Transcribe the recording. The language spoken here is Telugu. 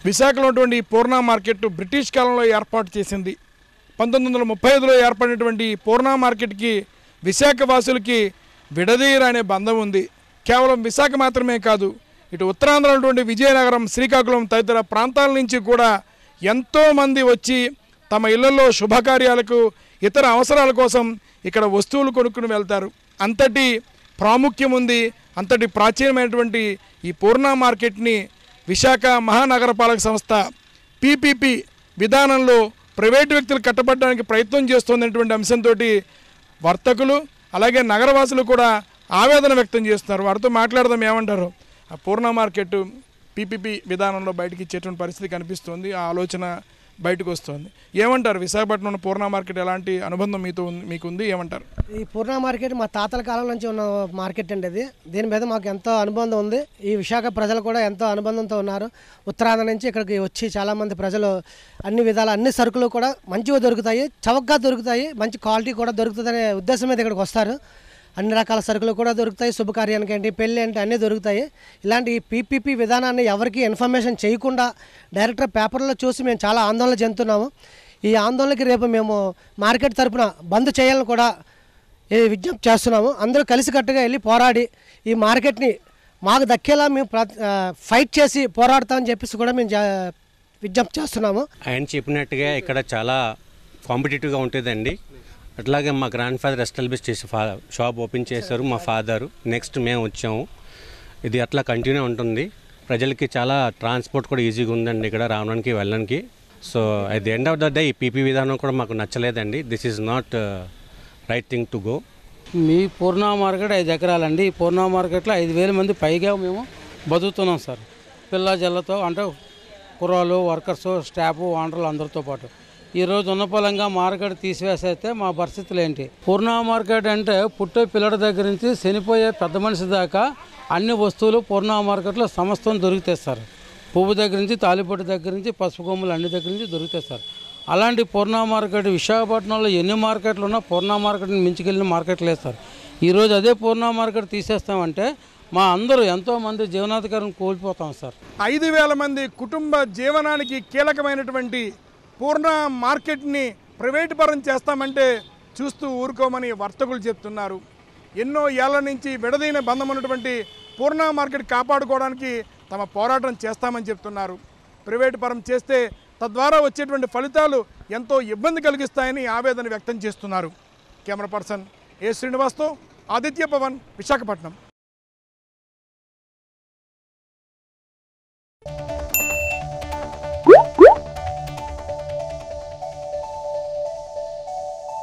విశాఖలో ఉన్నటువంటి ఈ పూర్ణ మార్కెట్ బ్రిటిష్ కాలంలో ఏర్పాటు చేసింది పంతొమ్మిది వందల ముప్పై ఐదులో ఏర్పడినటువంటి ఈ పూర్ణ మార్కెట్కి విశాఖ వాసులకి విడదీయరానే బంధం ఉంది కేవలం విశాఖ మాత్రమే కాదు ఇటు ఉత్తరాంధ్ర ఉన్నటువంటి విజయనగరం శ్రీకాకుళం తదితర ప్రాంతాల నుంచి కూడా ఎంతోమంది వచ్చి తమ ఇళ్లలో శుభకార్యాలకు ఇతర అవసరాల కోసం ఇక్కడ వస్తువులు కొనుక్కుని వెళ్తారు అంతటి ప్రాముఖ్యం ఉంది అంతటి ప్రాచీనమైనటువంటి ఈ పూర్ణ మార్కెట్ని విశాఖ మహానగరపాలక సంస్థ పీపీపీ విధానంలో ప్రైవేటు వ్యక్తులు కట్టబడడానికి ప్రయత్నం చేస్తున్నటువంటి అంశంతో వర్తకులు అలాగే నగరవాసులు కూడా ఆవేదన వ్యక్తం చేస్తున్నారు వారితో మాట్లాడదాం ఏమంటారు ఆ పూర్ణ మార్కెట్ పీపీపీ విధానంలో బయటకి ఇచ్చేటువంటి పరిస్థితి కనిపిస్తుంది ఆ ఆలోచన బయటకు వస్తుంది ఏమంటారు విశాఖపట్నం పూర్ణ మార్కెట్ ఎలాంటి అనుబంధం మీతో ఉంది మీకు ఉంది ఏమంటారు ఈ పూర్ణ మార్కెట్ మా తాతల కాలం నుంచి ఉన్న మార్కెట్ అండి ఇది దీని మీద మాకు ఎంతో అనుబంధం ఉంది ఈ విశాఖ ప్రజలు కూడా ఎంతో అనుబంధంతో ఉన్నారు ఉత్తరాంధ్ర నుంచి ఇక్కడికి వచ్చి చాలామంది ప్రజలు అన్ని విధాల అన్ని సరుకులు కూడా మంచిగా దొరుకుతాయి చవకగా దొరుకుతాయి మంచి క్వాలిటీ కూడా దొరుకుతుందనే ఉద్దేశం మీద ఇక్కడికి వస్తారు అన్ని రకాల సరుకులు కూడా దొరుకుతాయి శుభకార్యానికి ఏంటి పెళ్ళి ఏంటి అన్నీ దొరుకుతాయి ఇలాంటి ఈ పీపీపీ విధానాన్ని ఎవరికి ఇన్ఫర్మేషన్ చేయకుండా డైరెక్ట్గా పేపర్లో చూసి మేము చాలా ఆందోళన చెందుతున్నాము ఈ ఆందోళనకి రేపు మేము మార్కెట్ తరపున బంద్ చేయాలని కూడా ఈ విజ్ఞప్తి చేస్తున్నాము అందరూ కలిసికట్టుగా వెళ్ళి పోరాడి ఈ మార్కెట్ని మాకు దక్కేలా మేము ప్ర- ఆ, ఫైట్ చేసి పోరాడతామని చెప్పేసి కూడా మేము జా- విజ్ఞప్తి చేస్తున్నాము ఆయన చెప్పినట్టుగా ఇక్కడ చాలా కాంపిటేటివ్గా ఉంటుందండి అట్లాగే మా గ్రాండ్ ఫాదర్ ఎస్టాబ్లిష్ చేసి ఫా షాప్ ఓపెన్ చేశారు మా ఫాదరు నెక్స్ట్ మేము వచ్చాము ఇది అట్లా కంటిన్యూ ఉంటుంది ప్రజలకి చాలా ట్రాన్స్పోర్ట్ కూడా ఈజీగా ఉందండి ఇక్కడ రావడానికి వెళ్ళడానికి so at the end of the day ఈ పీపీ విధానం కూడా మాకు నచ్చలేదండి this is not right thing to go మీ పూర్ణ మార్కెట్ ఐదు ఎకరాలండి ఈ పూర్ణ మార్కెట్లో ఐదు వేల మంది పైగా మేము బతుకుతున్నాం సార్ పిల్ల జల్లతో అంటే కుర్రాలు వర్కర్స్ స్టాఫ్ ఓనర్లు అందరితో పాటు ఈరోజు ఉన్న పొలంగా మార్కెట్ తీసివేసైతే మా పరిస్థితులు ఏంటి పూర్ణ మార్కెట్ అంటే పుట్టే పిల్లడి దగ్గర నుంచి చనిపోయే పెద్ద మనిషి దాకా అన్ని వస్తువులు పూర్ణ మార్కెట్లో సమస్తం దొరుకుతాయి సార్ పువ్వు దగ్గర నుంచి తాలిపొట్టు దగ్గర నుంచి పసుపు కొమ్ములు అన్ని దగ్గర నుంచి దొరుకుతాయి సార్ అలాంటి పూర్ణ మార్కెట్ విశాఖపట్నంలో ఎన్ని మార్కెట్లు ఉన్నా పూర్ణ మార్కెట్ని మించుకెళ్ళిన మార్కెట్ లేదు సార్ ఈరోజు అదే పూర్ణ మార్కెట్ తీసేస్తామంటే మా అందరూ ఎంతోమంది జీవనాధికారం కోల్పోతాం సార్ ఐదు వేల మంది కుటుంబ జీవనానికి కీలకమైనటువంటి పూర్ణ మార్కెట్ని ప్రైవేటు పరం చేస్తామంటే చూస్తూ ఊరుకోమని వర్తకులు చెప్తున్నారు ఎన్నో ఏళ్ల నుంచి విడదీన బంధం ఉన్నటువంటి పూర్ణ మార్కెట్ కాపాడుకోవడానికి తమ పోరాటం చేస్తామని చెప్తున్నారు ప్రైవేటు పరం చేస్తే తద్వారా వచ్చేటువంటి ఫలితాలు ఎంతో ఇబ్బంది కలిగిస్తాయని ఆవేదన వ్యక్తం చేస్తున్నారు కెమెరా పర్సన్ ఏ శ్రీనివాస్తో ఆదిత్య పవన్ విశాఖపట్నం